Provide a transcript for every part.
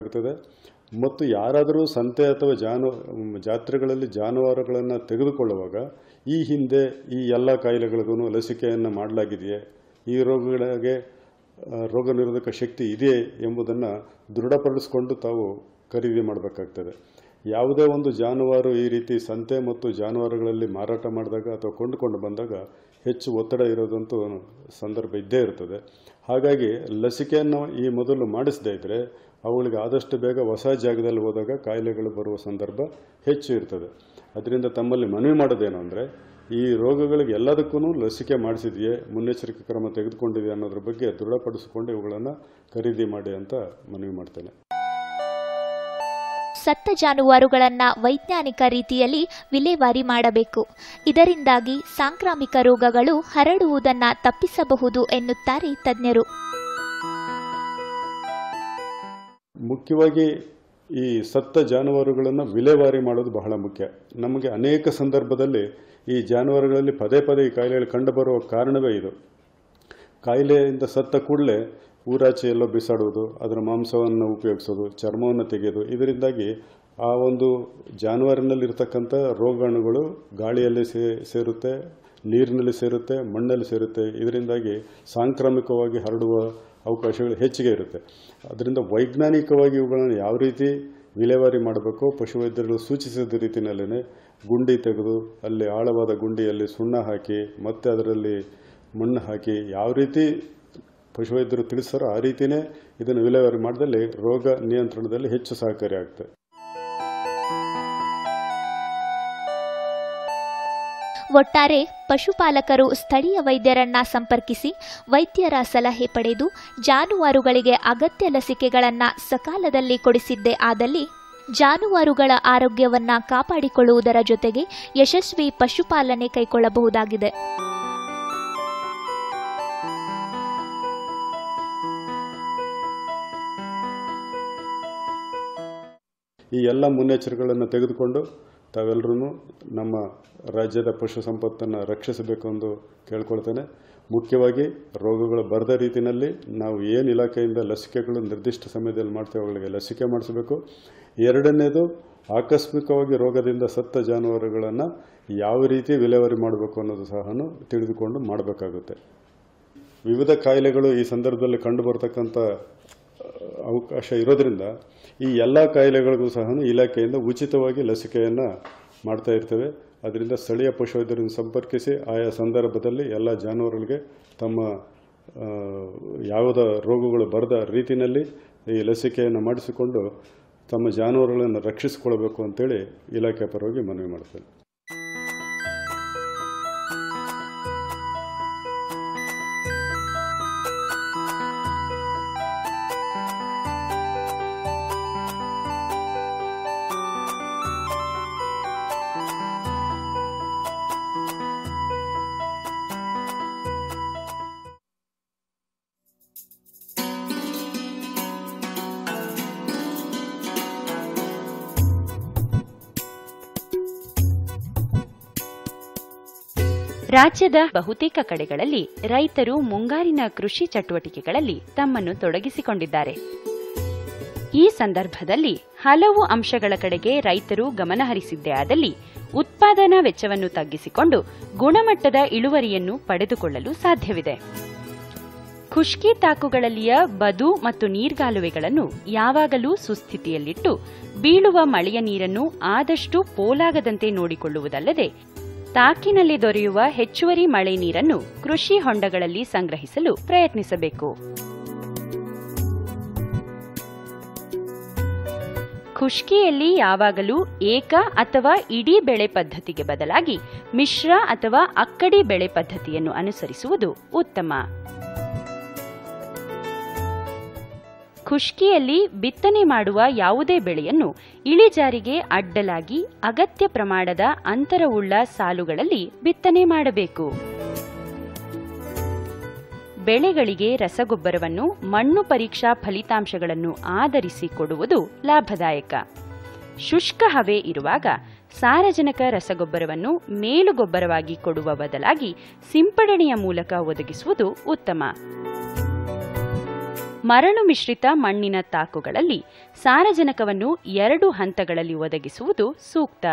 ಇರ್ತದೆ ಮತ್ತು ಯಾರಾದರೂ ಸಂತೆ ಅಥವಾ ಜಾನು ಜಾತ್ರೆಗಳಲ್ಲಿ ಜಾನುವಾರುಗಳನ್ನು ತೆಗೆದುಕೊಳ್ಳುವಾಗ ಈ ಹಿಂದೆ ಈ ಎಲ್ಲ ಕಾಯಿಲೆಗಳಿಗೂ ಲಸಿಕೆಯನ್ನು ಮಾಡಲಾಗಿದೆಯೇ ಈ ರೋಗಗಳಿಗೆ ಆ, ರೋಗ ನಿರೋಧಕ ಶಕ್ತಿ ಇದೆಯೇ ಎಂಬುದನ್ನು ದೃಢಪಡಿಸಿಕೊಂಡು ತಾವು ಖರೀದಿ ಮಾಡಬೇಕಾಗ್ತದೆ ಯಾವುದೇ ಒಂದು ಜಾನುವಾರು ಈ ರೀತಿ ಸಂತೆ ಮತ್ತು ಜಾನುವಾರುಗಳಲ್ಲಿ ಮಾರಾಟ ಮಾಡಿದಾಗ ಅಥವಾ ಕೊಂಡುಕೊಂಡು ಬಂದಾಗ ಹೆಚ್ಚು ಒತ್ತಡ ಇರೋದಂತೂ ಸಂದರ್ಭ ಇದ್ದೇ ಇರ್ತದೆ ಹಾಗಾಗಿ ಲಸಿಕೆಯನ್ನು ಈ ಮೊದಲು ಮಾಡಿಸದೇ ಇದ್ದರೆ ಅವುಗಳಿಗೆ ಆದಷ್ಟು ಬೇಗ ಹೊಸ ಜಾಗದಲ್ಲಿ ಹೋದಾಗ ಕಾಯಿಲೆಗಳು ಬರುವ ಸಂದರ್ಭ ಹೆಚ್ಚು ಇರ್ತದೆ ಅದರಿಂದ ತಮ್ಮಲ್ಲಿ ಮನವಿ ಮಾಡೋದೇನು ಅಂದರೆ ಈ ರೋಗಗಳಿಗೆ ಎಲ್ಲದಕ್ಕೂ ಲಸಿಕೆ ಮಾಡಿಸಿದೆಯೇ ಮುನ್ನೆಚ್ಚರಿಕೆ ಕ್ರಮ ತೆಗೆದುಕೊಂಡಿದೆ ಅನ್ನೋದ್ರ ಬಗ್ಗೆ ದೃಢಪಡಿಸಿಕೊಂಡು ಇವುಗಳನ್ನು ಖರೀದಿ ಮಾಡಿ ಅಂತ ಮನವಿ ಮಾಡ್ತೇನೆ ಸತ್ತ ಜಾನುವಾರುಗಳನ್ನ ವೈಜ್ಞಾನಿಕ ರೀತಿಯಲ್ಲಿ ವಿಲೇವಾರಿ ಮಾಡಬೇಕು ಇದರಿಂದಾಗಿ ಸಾಂಕ್ರಾಮಿಕ ರೋಗಗಳು ಹರಡುವುದನ್ನ ತಪ್ಪಿಸಬಹುದು ಎನ್ನುತ್ತಾರೆ ತಜ್ಞರು ಮುಖ್ಯವಾಗಿ ಈ ಸತ್ತ ಜಾನುವಾರುಗಳನ್ನು ವಿಲೇವಾರಿ ಮಾಡೋದು ಬಹಳ ಮುಖ್ಯ ನಮಗೆ ಅನೇಕ ಸಂದರ್ಭದಲ್ಲಿ ಈ ಜಾನುವಾರುಗಳಲ್ಲಿ ಪದೇ ಪದೇ ಈ ಕಾಯಿಲೆಗಳು ಕಂಡುಬರುವ ಕಾರಣವೇ ಇದು ಕಾಯಿಲೆಯಿಂದ ಸತ್ತ ಕೂಡಲೇ ಊರಾಚೆ ಎಲ್ಲೋ ಬಿಸಾಡುವುದು ಅದರ ಮಾಂಸವನ್ನು ಉಪಯೋಗಿಸೋದು ಚರ್ಮವನ್ನು ತೆಗೆಯೋದು ಇದರಿಂದಾಗಿ ಆ ಒಂದು ಜಾನುವಾರಿನಲ್ಲಿರ್ತಕ್ಕಂಥ ರೋಗಾಣುಗಳು ಗಾಳಿಯಲ್ಲಿ ಸೇ ಸೇರುತ್ತೆ ನೀರಿನಲ್ಲಿ ಸೇರುತ್ತೆ ಮಣ್ಣಲ್ಲಿ ಸೇರುತ್ತೆ ಇದರಿಂದಾಗಿ ಸಾಂಕ್ರಾಮಿಕವಾಗಿ ಹರಡುವ ಅವಕಾಶಗಳು ಹೆಚ್ಚಿಗೆ ಇರುತ್ತೆ ಅದರಿಂದ ವೈಜ್ಞಾನಿಕವಾಗಿ ಇವುಗಳನ್ನು ಯಾವ ರೀತಿ ವಿಲೇವಾರಿ ಮಾಡಬೇಕು ಪಶುವೈದ್ಯರು ಸೂಚಿಸಿದ ರೀತಿಯಲ್ಲೇ ಗುಂಡಿ ತೆಗೆದು ಅಲ್ಲಿ ಆಳವಾದ ಗುಂಡಿಯಲ್ಲಿ ಸುಣ್ಣ ಹಾಕಿ ಮತ್ತೆ ಅದರಲ್ಲಿ ಮಣ್ಣು ಹಾಕಿ ಯಾವ ರೀತಿ ಪಶುವೈದ್ಯರು ತಿಳಿಸ್ತಾರೋ ಆ ರೀತಿಯೇ ಇದನ್ನು ವಿಲೇವಾರಿ ಮಾಡಿದಲ್ಲಿ ರೋಗ ನಿಯಂತ್ರಣದಲ್ಲಿ ಹೆಚ್ಚು ಸಹಕಾರಿ ಆಗುತ್ತೆ ಒಟ್ಟಾರೆ ಪಶುಪಾಲಕರು ಸ್ಥಳೀಯ ವೈದ್ಯರನ್ನ ಸಂಪರ್ಕಿಸಿ ವೈದ್ಯರ ಸಲಹೆ ಪಡೆದು ಜಾನುವಾರುಗಳಿಗೆ ಅಗತ್ಯ ಲಸಿಕೆಗಳನ್ನು ಸಕಾಲದಲ್ಲಿ ಕೊಡಿಸಿದ್ದೇ ಆದಲ್ಲಿ ಜಾನುವಾರುಗಳ ಆರೋಗ್ಯವನ್ನ ಕಾಪಾಡಿಕೊಳ್ಳುವುದರ ಜೊತೆಗೆ ಯಶಸ್ವಿ ಪಶುಪಾಲನೆ ಕೈಗೊಳ್ಳಬಹುದಾಗಿದೆ ಈ ಎಲ್ಲ ಮುನ್ನೆಚ್ಚರಿಕೆಗಳನ್ನು ತೆಗೆದುಕೊಂಡು ತಾವೆಲ್ಲರೂ ನಮ್ಮ ರಾಜ್ಯದ ಪಶು ಸಂಪತ್ತನ್ನು ರಕ್ಷಿಸಬೇಕು ಎಂದು ಕೇಳ್ಕೊಳ್ತೇನೆ ಮುಖ್ಯವಾಗಿ ರೋಗಗಳು ಬರದ ರೀತಿಯಲ್ಲಿ ನಾವು ಏನು ಇಲಾಖೆಯಿಂದ ಲಸಿಕೆಗಳು ನಿರ್ದಿಷ್ಟ ಸಮಯದಲ್ಲಿ ಮಾಡ್ತೇವೆ ಅವುಗಳಿಗೆ ಲಸಿಕೆ ಮಾಡಿಸಬೇಕು ಎರಡನೇದು ಆಕಸ್ಮಿಕವಾಗಿ ರೋಗದಿಂದ ಸತ್ತ ಜಾನುವಾರುಗಳನ್ನು ಯಾವ ರೀತಿ ವಿಲೇವಾರಿ ಮಾಡಬೇಕು ಅನ್ನೋದು ಸಹ ತಿಳಿದುಕೊಂಡು ಮಾಡಬೇಕಾಗುತ್ತೆ ವಿವಿಧ ಕಾಯಿಲೆಗಳು ಈ ಸಂದರ್ಭದಲ್ಲಿ ಕಂಡುಬರ್ತಕ್ಕಂಥ ಅವಕಾಶ ಇರೋದ್ರಿಂದ ಈ ಎಲ್ಲ ಕಾಯಿಲೆಗಳಿಗೂ ಸಹ ಇಲಾಖೆಯಿಂದ ಉಚಿತವಾಗಿ ಲಸಿಕೆಯನ್ನು ಮಾಡ್ತಾ ಇರ್ತೇವೆ ಅದರಿಂದ ಸ್ಥಳೀಯ ಪಶುವೈದ್ಯರನ್ನು ಸಂಪರ್ಕಿಸಿ ಆಯಾ ಸಂದರ್ಭದಲ್ಲಿ ಎಲ್ಲ ಜಾನುವಾರುಗಳಿಗೆ ತಮ್ಮ ಆ, ಯಾವುದ ರೋಗಗಳು ಬರದ ರೀತಿಯಲ್ಲಿ ಈ ಲಸಿಕೆಯನ್ನು ಮಾಡಿಸಿಕೊಂಡು ತಮ್ಮ ಜಾನುವಾರುಗಳನ್ನು ರಕ್ಷಿಸಿಕೊಳ್ಬೇಕು ಅಂತೇಳಿ ಇಲಾಖೆ ಪರವಾಗಿ ಮನವಿ ಮಾಡ್ತೇನೆ ರಾಜ್ಯದ ಬಹುತೇಕ ಕಡೆಗಳಲ್ಲಿ ರೈತರು ಮುಂಗಾರಿನ ಕೃಷಿ ಚಟುವಟಿಕೆಗಳಲ್ಲಿ ತಮ್ಮನ್ನು ತೊಡಗಿಸಿಕೊಂಡಿದ್ದಾರೆ ಈ ಸಂದರ್ಭದಲ್ಲಿ ಹಲವು ಅಂಶಗಳ ಕಡೆಗೆ ರೈತರು ಗಮನಹರಿಸಿದ್ದೇ ಆದಲ್ಲಿ ಉತ್ಪಾದನಾ ವೆಚ್ಚವನ್ನು ತಗ್ಗಿಸಿಕೊಂಡು ಗುಣಮಟ್ಟದ ಇಳುವರಿಯನ್ನು ಪಡೆದುಕೊಳ್ಳಲು ಸಾಧ್ಯವಿದೆ ಖುಷ್ಕಿ ತಾಕುಗಳಲ್ಲಿಯ ಬದು ಮತ್ತು ನೀರ್ಗಾಲುವೆಗಳನ್ನು ಯಾವಾಗಲೂ ಸುಸ್ಥಿತಿಯಲ್ಲಿಟ್ಟು ಬೀಳುವ ಮಳೆಯ ನೀರನ್ನು ಆದಷ್ಟು ಪೋಲಾಗದಂತೆ ನೋಡಿಕೊಳ್ಳುವುದಲ್ಲದೆ ತಾಕಿನಲ್ಲಿ ದೊರೆಯುವ ಹೆಚ್ಚುವರಿ ಮಳೆ ನೀರನ್ನು ಕೃಷಿ ಹೊಂಡಗಳಲ್ಲಿ ಸಂಗ್ರಹಿಸಲು ಪ್ರಯತ್ನಿಸಬೇಕು ಖುಷ್ಕಿಯಲ್ಲಿ ಯಾವಾಗಲೂ ಏಕ ಅಥವಾ ಇಡೀ ಬೆಳೆ ಪದ್ಧತಿಗೆ ಬದಲಾಗಿ ಮಿಶ್ರ ಅಥವಾ ಅಕ್ಕಡಿ ಬೆಳೆ ಪದ್ಧತಿಯನ್ನು ಅನುಸರಿಸುವುದು ಉತ್ತಮ ಖುಷ್ಕಿಯಲ್ಲಿ ಬಿತ್ತನೆ ಮಾಡುವ ಯಾವುದೇ ಬೆಳೆಯನ್ನು ಇಳಿಜಾರಿಗೆ ಅಡ್ಡಲಾಗಿ ಅಗತ್ಯ ಪ್ರಮಾಣದ ಅಂತರವುಳ್ಳ ಸಾಲುಗಳಲ್ಲಿ ಬಿತ್ತನೆ ಮಾಡಬೇಕು ಬೆಳೆಗಳಿಗೆ ರಸಗೊಬ್ಬರವನ್ನು ಮಣ್ಣು ಪರೀಕ್ಷಾ ಫಲಿತಾಂಶಗಳನ್ನು ಆಧರಿಸಿ ಕೊಡುವುದು ಲಾಭದಾಯಕ ಶುಷ್ಕ ಹವೆ ಇರುವಾಗ ಸಾರಜನಕ ರಸಗೊಬ್ಬರವನ್ನು ಮೇಲುಗೊಬ್ಬರವಾಗಿ ಕೊಡುವ ಬದಲಾಗಿ ಸಿಂಪಡಣೆಯ ಮೂಲಕ ಒದಗಿಸುವುದು ಉತ್ತಮ ಮರಳು ಮಿಶ್ರಿತ ಮಣ್ಣಿನ ತಾಕುಗಳಲ್ಲಿ ಸಾರಜನಕವನ್ನು ಎರಡು ಹಂತಗಳಲ್ಲಿ ಒದಗಿಸುವುದು ಸೂಕ್ತ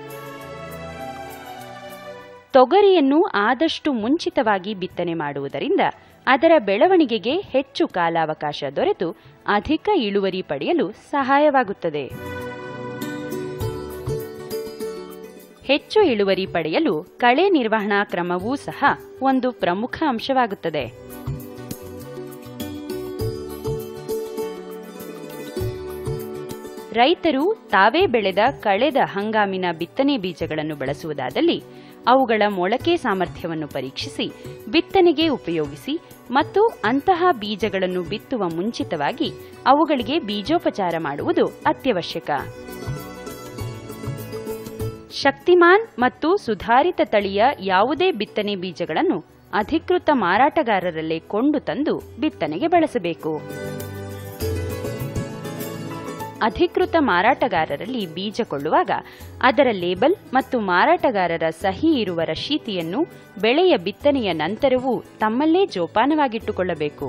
ತೊಗರಿಯನ್ನು ಆದಷ್ಟು ಮುಂಚಿತವಾಗಿ ಬಿತ್ತನೆ ಮಾಡುವುದರಿಂದ ಅದರ ಬೆಳವಣಿಗೆಗೆ ಹೆಚ್ಚು ಕಾಲಾವಕಾಶ ದೊರೆತು ಅಧಿಕ ಇಳುವರಿ ಪಡೆಯಲು ಸಹಾಯವಾಗುತ್ತದೆ ಹೆಚ್ಚು ಇಳುವರಿ ಪಡೆಯಲು ಕಳೆ ನಿರ್ವಹಣಾ ಕ್ರಮವೂ ಸಹ ಒಂದು ಪ್ರಮುಖ ಅಂಶವಾಗುತ್ತದೆ ರೈತರು ತಾವೇ ಬೆಳೆದ ಕಳೆದ ಹಂಗಾಮಿನ ಬಿತ್ತನೆ ಬೀಜಗಳನ್ನು ಬಳಸುವುದಾದಲ್ಲಿ ಅವುಗಳ ಮೊಳಕೆ ಸಾಮರ್ಥ್ಯವನ್ನು ಪರೀಕ್ಷಿಸಿ ಬಿತ್ತನೆಗೆ ಉಪಯೋಗಿಸಿ ಮತ್ತು ಅಂತಹ ಬೀಜಗಳನ್ನು ಬಿತ್ತುವ ಮುಂಚಿತವಾಗಿ ಅವುಗಳಿಗೆ ಬೀಜೋಪಚಾರ ಮಾಡುವುದು ಅತ್ಯವಶ್ಯಕ ಶಕ್ತಿಮಾನ್ ಮತ್ತು ಸುಧಾರಿತ ತಳಿಯ ಯಾವುದೇ ಬಿತ್ತನೆ ಬೀಜಗಳನ್ನು ಅಧಿಕೃತ ಮಾರಾಟಗಾರರಲ್ಲೇ ಕೊಂಡು ತಂದು ಬಿತ್ತನೆಗೆ ಬಳಸಬೇಕು ಅಧಿಕೃತ ಮಾರಾಟಗಾರರಲ್ಲಿ ಬೀಜ ಕೊಳ್ಳುವಾಗ ಅದರ ಲೇಬಲ್ ಮತ್ತು ಮಾರಾಟಗಾರರ ಸಹಿ ಇರುವ ರಶೀತಿಯನ್ನು ಬೆಳೆಯ ಬಿತ್ತನೆಯ ನಂತರವೂ ತಮ್ಮಲ್ಲೇ ಜೋಪಾನವಾಗಿಟ್ಟುಕೊಳ್ಳಬೇಕು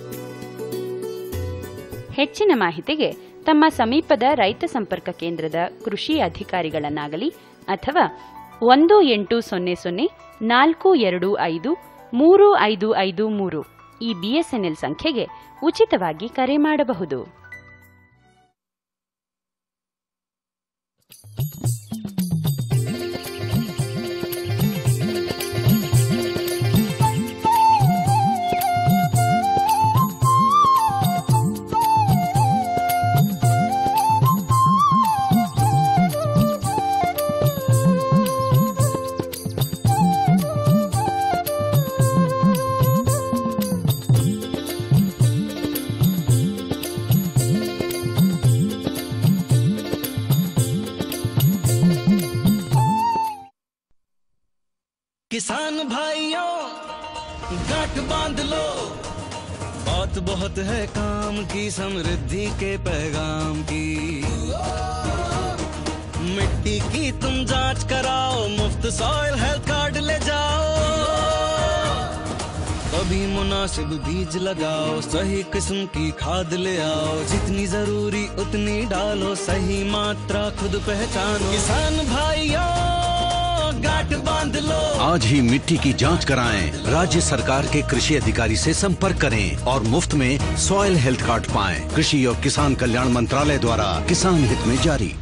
ಹೆಚ್ಚಿನ ಮಾಹಿತಿಗೆ ತಮ್ಮ ಸಮೀಪದ ರೈತ ಸಂಪರ್ಕ ಕೇಂದ್ರದ ಕೃಷಿ ಅಧಿಕಾರಿಗಳನ್ನಾಗಲಿ ಅಥವಾ ಒಂದು ಎಂಟು ಸೊನ್ನೆ ಸೊನ್ನೆ ನಾಲ್ಕು ಎರಡು ಐದು ಮೂರು ಐದು ಐದು ಮೂರು ಈ ಬಿಎಸ್ಎನ್ಎಲ್ ಸಂಖ್ಯೆಗೆ ಉಚಿತವಾಗಿ ಕರೆ ಮಾಡಬಹುದು किसान भाइयों गांठ बांध लो बात बहुत है काम की समृद्धि के पैगाम की मिट्टी की तुम जांच कराओ मुफ्त सॉइल हेल्थ कार्ड ले जाओ कभी मुनासिब बीज लगाओ सही किस्म की खाद ले आओ जितनी जरूरी उतनी डालो सही मात्रा खुद पहचानो किसान भाइयों गांठ बांध लो आज ही मिट्टी की जांच कराएं राज्य सरकार के कृषि अधिकारी से संपर्क करें और मुफ्त में सॉइल हेल्थ कार्ड पाएं कृषि और किसान कल्याण मंत्रालय द्वारा किसान हित में जारी